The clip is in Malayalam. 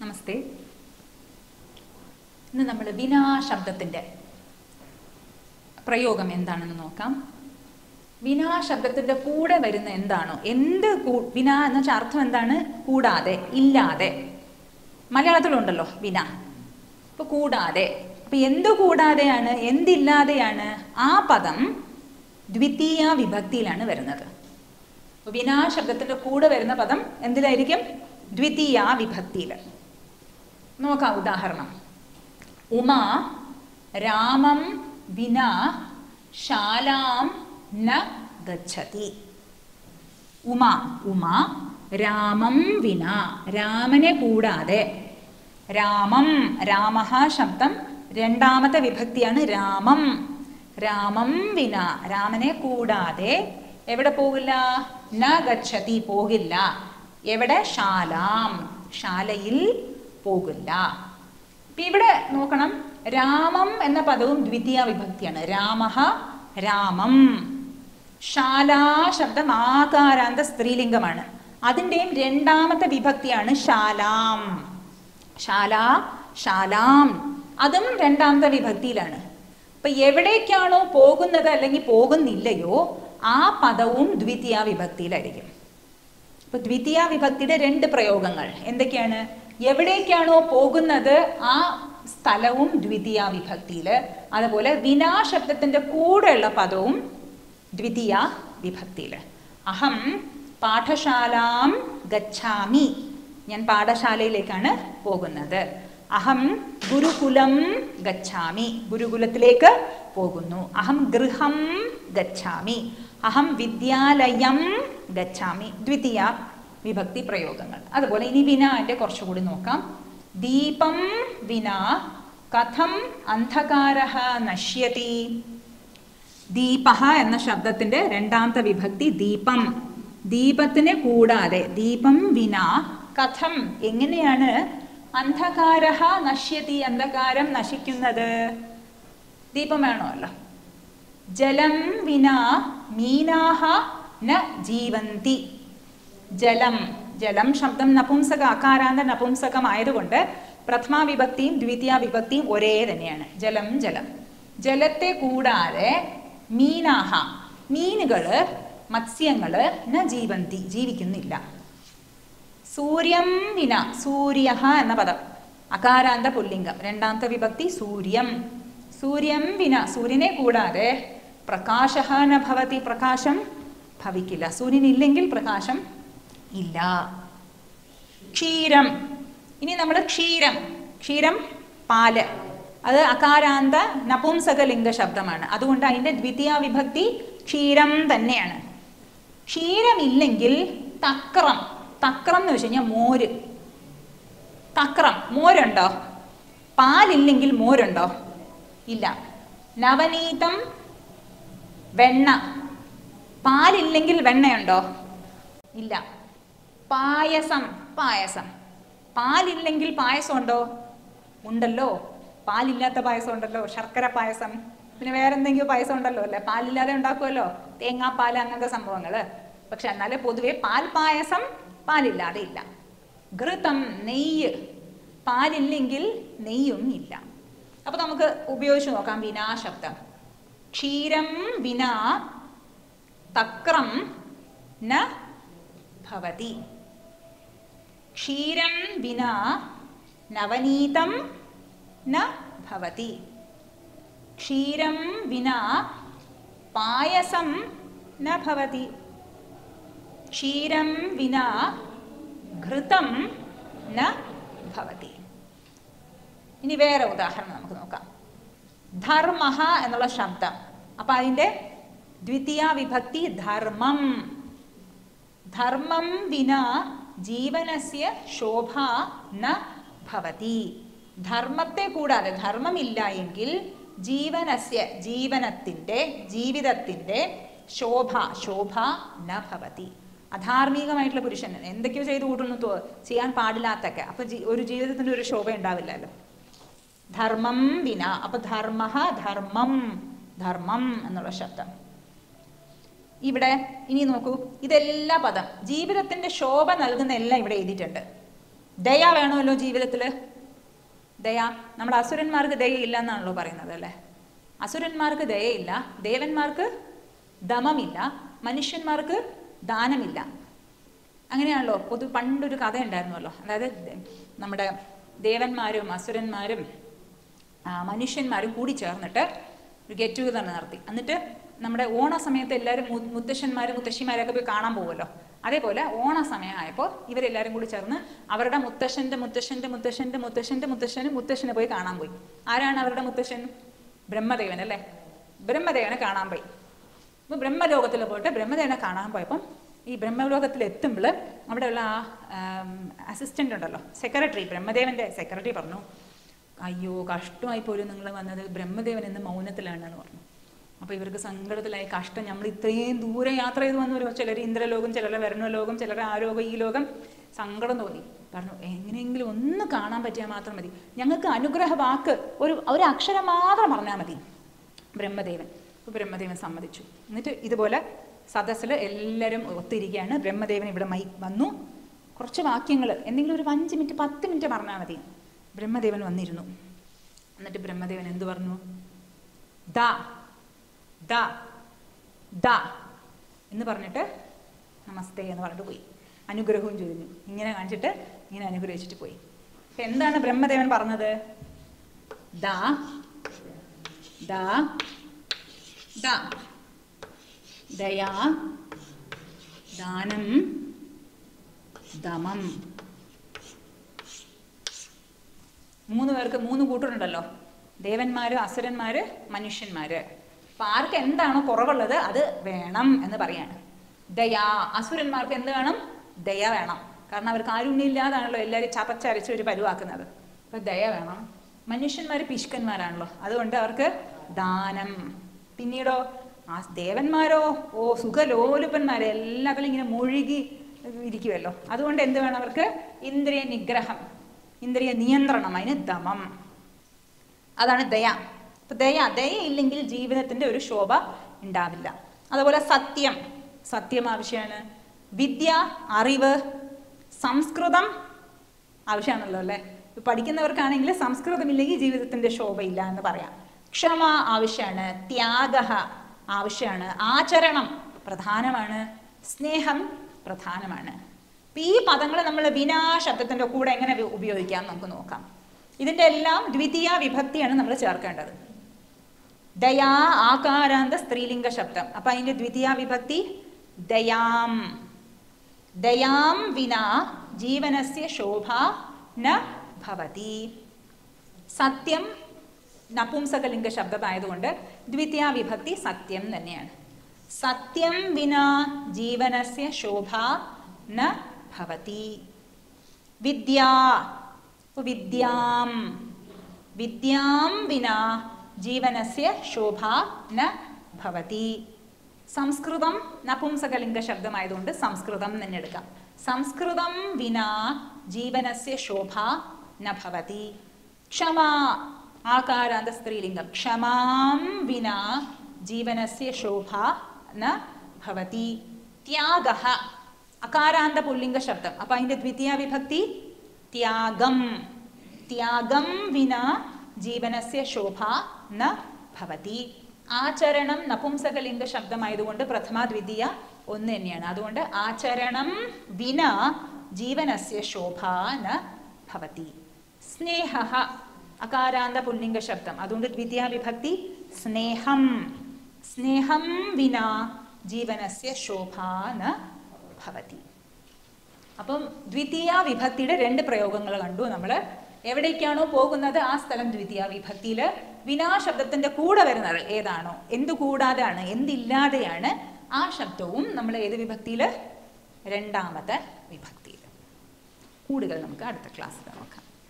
നമസ്തേ ഇന്ന് നമ്മൾ വിനാ ശബ്ദത്തിൻ്റെ പ്രയോഗം എന്താണെന്ന് നോക്കാം വിനാ ശബ്ദത്തിൻ്റെ കൂടെ വരുന്ന എന്താണോ എന്ത് കൂ- വിനാ എന്ന് വെച്ചാൽ അർത്ഥം എന്താണ് കൂടാതെ ഇല്ലാതെ മലയാളത്തിലുണ്ടല്ലോ വിന ഇപ്പൊ കൂടാതെ അപ്പൊ എന്ത് കൂടാതെയാണ് എന്തില്ലാതെയാണ് ആ പദം ദ്വിതീയ വിഭക്തിയിലാണ് വരുന്നത് അപ്പൊ വിനാ ശബ്ദത്തിന്റെ കൂടെ വരുന്ന പദം എന്തിലായിരിക്കും ദ്വിതീയ വിഭക്തിയിൽ നോക്കാം ഉദാഹരണം ഉമ രാമം വിന ശാലാം ന ഗച്ഛതി ഉമ ഉമ രാമം വിന രാമനെ കൂടാതെ രാമം രാമഹ ശബ്ദം രണ്ടാമത്തെ വിഭക്തിയാണ് രാമം രാമം വിന രാമനെ കൂടാതെ എവിടെ പോകില്ല ന ഗച്ഛതി പോകില്ല എവിടെ ശാലാം ശാലയിൽ പോകില്ല ഇപ്പൊ ഇവിടെ നോക്കണം രാമം എന്ന പദവും ദ്വിതീയ വിഭക്തിയാണ് രാമഹ രാമം ശാലാ ശബ്ദം ആകാരാന്ത സ്ത്രീലിംഗമാണ് അതിൻ്റെയും രണ്ടാമത്തെ വിഭക്തിയാണ് ശാലാം ശാല ശാലാം അതും രണ്ടാമത്തെ വിഭക്തിയിലാണ് അപ്പൊ എവിടേക്കാണോ പോകുന്നത് അല്ലെങ്കിൽ പോകുന്നില്ലയോ ആ പദവും ദ്വിതീയ വിഭക്തിയിലായിരിക്കും ഇപ്പൊ ദ്വിതീയ വിഭക്തിയുടെ രണ്ട് പ്രയോഗങ്ങൾ എന്തൊക്കെയാണ് എവിടേക്കാണോ പോകുന്നത് ആ സ്ഥലവും ദ്വിതീയ വിഭക്തിയിൽ അതുപോലെ വിനാ ശബ്ദത്തിന്റെ കൂടെയുള്ള പദവും ദ്വിതീയ വിഭക്തിയിൽ അഹം പാഠശാലാം ഗച്ഛാമി ഞാൻ പാഠശാലയിലേക്കാണ് പോകുന്നത് അഹം ഗുരുകുലം ഗച്ഛാമി ഗുരുകുലത്തിലേക്ക് പോകുന്നു അഹം ഗൃഹം ഗച്ഛാമി അഹം വിദ്യാലയം ഗച്ഛാമി ദ്വിതീയ വിഭക്തി പ്രയോഗങ്ങൾ അതുപോലെ ഇനി വിനാന്റെ കുറച്ചുകൂടി നോക്കാം ദീപം വിന കഥം അന്ധകാര നശ്യതി ദീപ എന്ന ശബ്ദത്തിന്റെ രണ്ടാമത്തെ വിഭക്തി ദീപം ദീപത്തിനെ കൂടാതെ ദീപം വിന കഥം എങ്ങനെയാണ് അന്ധകാര നശ്യതി അന്ധകാരം നശിക്കുന്നത് ദീപം വേണോ അല്ല ജലം വിന മീനാഹ ന ജീവന്തി ജലം ജലം ശബ്ദം നപുംസക അകാരാന്ത നപുംസകമായതുകൊണ്ട് പ്രഥമ വിഭക്തിയും ദ്വിതീയ വിഭക്തിയും ഒരേ തന്നെയാണ് ജലം ജലം ജലത്തെ കൂടാതെ മീനാഹ മീനുകള് മത്സ്യങ്ങള് ന ജീവന്തി ജീവിക്കുന്നില്ല സൂര്യം വിന സൂര്യ എന്ന പദം അകാരാന്ത പുല്ലിംഗം രണ്ടാമത്തെ വിഭക്തി സൂര്യം സൂര്യം വിന സൂര്യനെ കൂടാതെ പ്രകാശ ന ഭവതി പ്രകാശം ഭവിക്കില്ല സൂര്യനില്ലെങ്കിൽ പ്രകാശം ഇല്ല ക്ഷീരം ഇനി നമ്മൾ ക്ഷീരം ക്ഷീരം പാല് അത് അകാരാന്ത നപുംസകലിംഗ ശബ്ദമാണ് അതുകൊണ്ട് അതിന്റെ ദ്വിതീയ വിഭക്തി ക്ഷീരം തന്നെയാണ് ക്ഷീരമില്ലെങ്കിൽ തക്രം തക്രം എന്ന് വെച്ച് കഴിഞ്ഞാൽ മോര് തക്രം മോരുണ്ടോ പാലില്ലെങ്കിൽ മോരുണ്ടോ ഇല്ല നവനീതം വെണ്ണ പാലില്ലെങ്കിൽ വെണ്ണയുണ്ടോ ഇല്ല പായസം പായസം പാലില്ലെങ്കിൽ പായസം ഉണ്ടോ ഉണ്ടല്ലോ പാലില്ലാത്ത പായസം ഉണ്ടല്ലോ ശർക്കര പായസം പിന്നെ വേറെ എന്തെങ്കിലും പായസം ഉണ്ടല്ലോ അല്ലേ പാലില്ലാതെ ഉണ്ടാക്കുമല്ലോ തേങ്ങാപ്പാൽ അങ്ങനത്തെ സംഭവങ്ങൾ പക്ഷെ എന്നാലും പൊതുവെ പാൽ പായസം പാലില്ലാതെ ഇല്ല ഘൃതം നെയ്യ് പാലില്ലെങ്കിൽ നെയ്യും ഇല്ല അപ്പൊ നമുക്ക് ഉപയോഗിച്ച് നോക്കാം വിനാ ശബ്ദം ക്ഷീരം വിനാ തക്രം ന ഭവതി ക്ഷീരം വിനാ നവനീതം ന ഭവതി ക്ഷീരം വിനാ പായസം ന ഭവതി ക്ഷീരം വിനാ ഘൃതം ന ഭവതി ഇനി വേറെ ഉദാഹരണം നമുക്ക് നോക്കാം ധർമ്മ എന്നുള്ള ശബ്ദം അപ്പൊ അതിന്റെ ദ്വിതീയ വിഭക്തി ധർമ്മം ധർമ്മം വിന ജീവനസ്യ ശോഭ ന ഭവതി ധർമ്മത്തെ കൂടാതെ ധർമ്മമില്ല എങ്കിൽ ജീവനസ്യ ജീവനത്തിന്റെ ജീവിതത്തിന്റെ ശോഭ ശോഭ ന ഭവതി അധാർമികമായിട്ടുള്ള പുരുഷൻ എന്തൊക്കെയോ ചെയ്തു കൂട്ടുന്നു തോ- ചെയ്യാൻ പാടില്ലാത്തൊക്കെ അപ്പൊ ജീ- ഒരു ജീവിതത്തിന്റെ ഒരു ശോഭ ഉണ്ടാവില്ലല്ലോ ധർമ്മം വിന അപ്പൊ ധർമ്മ ധർമ്മം ധർമ്മം എന്നുള്ള ശബ്ദം ഇവിടെ ഇനി നോക്കൂ ഇതെല്ലാ പദം ജീവിതത്തിന്റെ ശോഭ നൽകുന്ന എല്ലാം ഇവിടെ എഴുതിയിട്ടുണ്ട് ദയ വേണമല്ലോ ജീവിതത്തിൽ ദയ നമ്മുടെ അസുരന്മാർക്ക് ദയയില്ല എന്നാണല്ലോ പറയുന്നത് അല്ലേ അസുരന്മാർക്ക് ദയയില്ല ദേവന്മാർക്ക് ദമമില്ല മനുഷ്യന്മാർക്ക് ദാനമില്ല അങ്ങനെയാണല്ലോ പൊതു പണ്ടൊരു കഥ ഉണ്ടായിരുന്നല്ലോ അതായത് ദ- നമ്മുടെ ദേവന്മാരും അസുരന്മാരും ആ, മനുഷ്യന്മാരും കൂടി ചേർന്നിട്ട് ഒരു ഗെറ്റ് ടുഗദർ നടത്തി എന്നിട്ട് നമ്മുടെ ഓണ സമയത്ത് എല്ലാവരും മു- മുത്തശ്ശന്മാരും മുത്തശ്ശിമാരൊക്കെ പോയി കാണാൻ പോകുമല്ലോ അതേപോലെ ഓണ സമയമായപ്പോൾ ഇവരെല്ലാവരും കൂടി ചേർന്ന് അവരുടെ മുത്തശ്ശൻ്റെ മുത്തശ്ശൻ്റെ മുത്തശ്ശൻ്റെ മുത്തശ്ശൻ്റെ മുത്തശ്ശന് മുത്തശ്ശനെ പോയി കാണാൻ പോയി ആരാണ് അവരുടെ മുത്തശ്ശൻ ബ്രഹ്മദേവൻ അല്ലേ ബ്രഹ്മദേവനെ കാണാൻ പോയി അപ്പോൾ ബ്രഹ്മലോകത്തിൽ പോയിട്ട് ബ്രഹ്മദേവനെ കാണാൻ പോയപ്പം ഈ ബ്രഹ്മലോകത്തിൽ എത്തുമ്പോൾ അവിടെയുള്ള ആ അസിസ്റ്റൻ്റ് ഉണ്ടല്ലോ സെക്രട്ടറി ബ്രഹ്മദേവൻ്റെ സെക്രട്ടറി പറഞ്ഞു അയ്യോ കഷ്ടമായി പോലും നിങ്ങൾ വന്നത് ബ്രഹ്മദേവൻ എന്ന് മൗനത്തിലാണെന്ന് പറഞ്ഞു അപ്പോൾ ഇവർക്ക് സങ്കടത്തിലായി കഷ്ടം നമ്മൾ ഇത്രയും ദൂരെ യാത്ര ചെയ്ത് വന്നു ചിലർ ഇന്ദ്രലോകം ചിലർ വരുണലോകം ചിലർ ആ ലോകം ഈ ലോകം സങ്കടം തോന്നി പറഞ്ഞു എങ്ങനെയെങ്കിലും ഒന്ന് കാണാൻ പറ്റിയാൽ മാത്രം മതി ഞങ്ങൾക്ക് അനുഗ്രഹ വാക്ക് ഒരു ഒരു അക്ഷരം മാത്രം പറഞ്ഞാൽ മതി ബ്രഹ്മദേവൻ അപ്പോൾ ബ്രഹ്മദേവൻ സമ്മതിച്ചു എന്നിട്ട് ഇതുപോലെ സദസ്സിൽ എല്ലാവരും ഒത്തിരിക്കുകയാണ് ബ്രഹ്മദേവൻ ഇവിടെ മൈ വന്നു കുറച്ച് വാക്യങ്ങൾ എന്തെങ്കിലും ഒരു അഞ്ച് മിനിറ്റ് പത്ത് മിനിറ്റ് പറഞ്ഞാൽ മതി ബ്രഹ്മദേവൻ വന്നിരുന്നു എന്നിട്ട് ബ്രഹ്മദേവൻ എന്തു പറഞ്ഞു ദാ ദാ ദാ എന്ന് പറഞ്ഞിട്ട് നമസ്തേ എന്ന് പറഞ്ഞിട്ട് പോയി അനുഗ്രഹവും ചൊരിഞ്ഞു ഇങ്ങനെ കാണിച്ചിട്ട് ഇങ്ങനെ അനുഗ്രഹിച്ചിട്ട് പോയി അപ്പൊ എന്താണ് ബ്രഹ്മദേവൻ പറഞ്ഞത് ദാ ദാ ദാ ദയാ ദാനം ദമം മൂന്ന് പേർക്ക് മൂന്ന് കൂട്ടരുണ്ടല്ലോ ദേവന്മാര് അസുരന്മാര് മനുഷ്യന്മാര് അപ്പൊ ആർക്ക് എന്താണോ കുറവുള്ളത് അത് വേണം എന്ന് പറയാണ് ദയാ അസുരന്മാർക്ക് എന്ത് വേണം ദയ വേണം കാരണം അവർക്ക് കാരുണ്യമില്ലാതാണല്ലോ എല്ലാവരും ചതച്ചരച്ച് ഒരു പരുവാക്കുന്നത് അപ്പൊ ദയ വേണം മനുഷ്യന്മാർ പിശുക്കന്മാരാണല്ലോ അതുകൊണ്ട് അവർക്ക് ദാനം പിന്നീടോ ആ ദേവന്മാരോ ഓ സുഖലോലുപന്മാരെ എല്ലാത്തിലും ഇങ്ങനെ മുഴുകി ഇരിക്കുമല്ലോ അതുകൊണ്ട് എന്ത് വേണം അവർക്ക് ഇന്ദ്രിയ നിഗ്രഹം ഇന്ദ്രിയ നിയന്ത്രണം അതിന് ദമം അതാണ് ദയ അപ്പൊ ദയ ദയ ഇല്ലെങ്കിൽ ജീവിതത്തിന്റെ ഒരു ശോഭ ഉണ്ടാവില്ല അതുപോലെ സത്യം സത്യം ആവശ്യമാണ് വിദ്യ അറിവ് സംസ്കൃതം ആവശ്യമാണല്ലോ അല്ലേ ഇപ്പൊ പഠിക്കുന്നവർക്കാണെങ്കിൽ സംസ്കൃതം ഇല്ലെങ്കിൽ ജീവിതത്തിന്റെ ശോഭയില്ല എന്ന് പറയാം ക്ഷമ ആവശ്യമാണ് ത്യാഗ ആവശ്യമാണ് ആചരണം പ്രധാനമാണ് സ്നേഹം പ്രധാനമാണ് അപ്പൊ ഈ പദങ്ങൾ നമ്മൾ വിനാ ശബ്ദത്തിന്റെ കൂടെ എങ്ങനെ ഉപ- ഉപയോഗിക്കാം എന്ന് നമുക്ക് നോക്കാം ഇതിന്റെ എല്ലാം ദ്വിതീയ വിഭക്തിയാണ് നമ്മൾ ചേർക്കേണ്ടത് ദയാ ആകാരാന്ത സ്ത്രീലിംഗ ശബ്ദം അപ്പൊ അതിന്റെ ദ്വിതീയ വിഭക്തി ദയാം ദയാം വിനാ ജീവനസ്യ ശോഭ ന ഭവതി സത്യം നപുംസകലിംഗ ശബ്ദമായതുകൊണ്ട് ദ്വിതീയ വിഭക്തി സത്യം തന്നെയാണ് സത്യം വിനാ ജീവനസ്യ ശോഭ ന ഭവതി വിദ്യ വിദ്യാം വിദ്യാം വിനാ ജീവനസ്യ ശോഭ ന ഭവതി സംസ്കൃതം നപുംസകലിംഗ ശബ്ദമായതുകൊണ്ട് സംസ്കൃതം തന്നെ എടുക്കാം സംസ്കൃതം വിനാ ജീവനസ്യ ശോഭ ന ഭവതി ക്ഷമ ആകാരാന്ത സ്ത്രീലിംഗം ക്ഷമാം വിനാ ജീവനസ്യ ശോഭ ന ഭവതി ത്യാഗ അകാരാന്ത പുല്ലിംഗ ശബ്ദം അപ്പൊ അതിന്റെ ദ്വിതീയ വിഭക്തി ത്യാഗം ത്യാഗം വിനാ ജീവനസ്യ ശോഭ ന ഭവതി ആചരണം നപുംസകലിംഗ ശബ്ദമായതുകൊണ്ട് പ്രഥമ ദ്വിതീയ ഒന്ന് തന്നെയാണ് അതുകൊണ്ട് ആചരണം വിന ജീവനസ്യ ശോഭ ന ഭവതി സ്നേഹ അകാരാന്ത പുല്ലിംഗ ശബ്ദം അതുകൊണ്ട് ദ്വിതീയ വിഭക്തി സ്നേഹം സ്നേഹം വിന ജീവനസ്യ ശോഭ ന ഭവതി അപ്പം ദ്വിതീയ വിഭക്തിയുടെ രണ്ട് പ്രയോഗങ്ങൾ കണ്ടു നമ്മൾ എവിടേക്കാണോ പോകുന്നത് ആ സ്ഥലം ദ്വിതീയ വിഭക്തിയിൽ വിനാ ശബ്ദത്തിന്റെ കൂടെ വരുന്നത് ഏതാണോ എന്ത് കൂടാതെയാണ് എന്തില്ലാതെയാണ് ആ ശബ്ദവും നമ്മൾ ഏത് വിഭക്തിയിൽ രണ്ടാമത്തെ വിഭക്തിയിൽ കൂടുതൽ നമുക്ക് അടുത്ത ക്ലാസ്സിൽ നോക്കാം